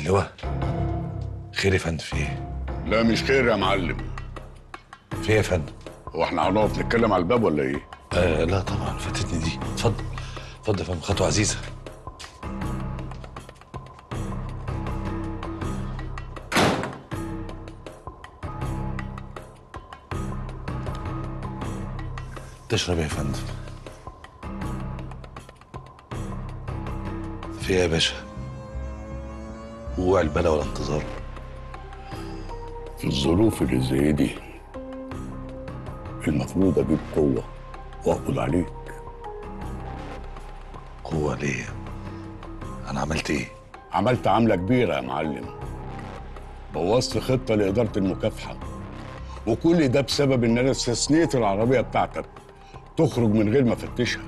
اللواء خير يا فندم في ايه؟ لا مش خير يا معلم في ايه يا فندم؟ هو احنا هنقف نتكلم على الباب ولا ايه آه لا طبعا فاتتني دي اتفضل اتفضل يا فندم خطوه عزيزه تشرب ايه يا فندم؟ في ايه يا باشا؟ وقوع البلا ولا انتظار؟ في الظروف اللي زي دي المفروض اجيب قوه واقبض عليك قوة ليه؟ أنا عملت إيه؟ عملت عمله كبيره يا معلم بوظت خطه لاداره المكافحه وكل ده بسبب ان انا استثنيت العربيه بتاعتك تخرج من غير ما افتشها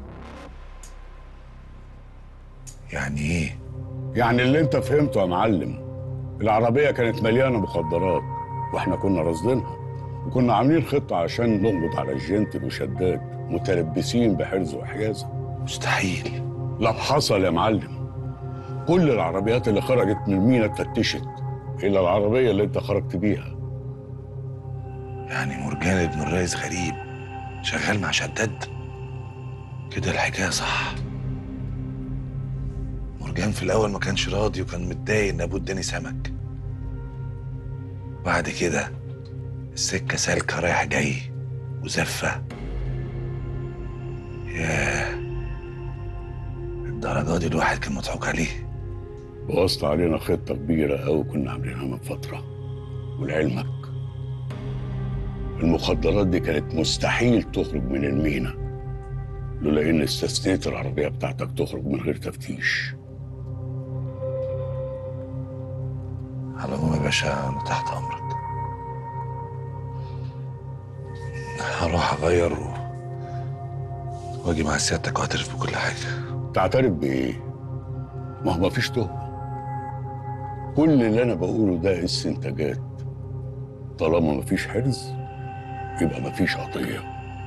يعني إيه؟ يعني اللي انت فهمته يا معلم العربية كانت مليانة مخدرات واحنا كنا راصدينها وكنا عاملين خطة عشان نقبض على الجنتل وشداد متلبسين بحرز وحيازة مستحيل لا حصل يا معلم كل العربيات اللي خرجت من المينا اتفتشت إلا العربية اللي انت خرجت بيها يعني مرجان ابن الرئيس غريب شغال مع شداد كده الحكاية صح مرجان في الأول ما كانش راضي وكان متضايق إن أبوه اداني سمك بعد كده السكة سالكة رايح جاي وزفة ياه الدرجة دي الواحد كان مضحوك عليه بوظت علينا خطة كبيرة أوي كنا عاملينها من فترة ولعلمك المخدرات دي كانت مستحيل تخرج من المينا لولا إن استثنيت العربية بتاعتك تخرج من غير تفتيش على العموم يا باشا أنا تحت أمرك هروح أغير و... وأجي مع سيادتك وأعترف بكل حاجة تعترف بإيه؟ ما هو مفيش تهمة كل اللي أنا بقوله ده استنتاجات طالما مفيش حرز يبقى مفيش قضية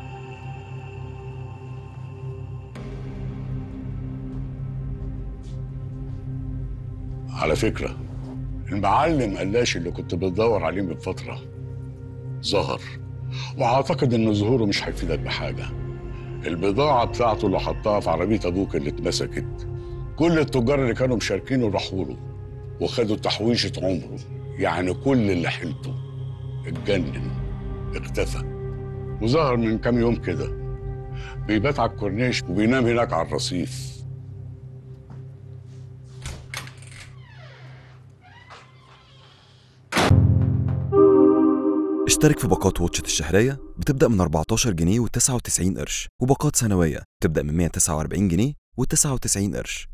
على فكرة المعلم قلاش اللي كنت بتدور عليه من فترة ظهر وأعتقد إن ظهوره مش هيفيدك بحاجة البضاعة بتاعته اللي حطها في عربية أبوك اللي اتمسكت كل التجار اللي كانوا مشاركينه راحوا له وخدوا تحويشة عمره يعني كل اللي حيلته اتجنن اختفى وظهر من كام يوم كده بيبات على الكورنيش وبينام هناك على الرصيف اشترك في باقات واتشت الشهرية بتبدأ من 14 جنيه و99 قرش وباقات سنوية بتبدأ من 149 جنيه و99 قرش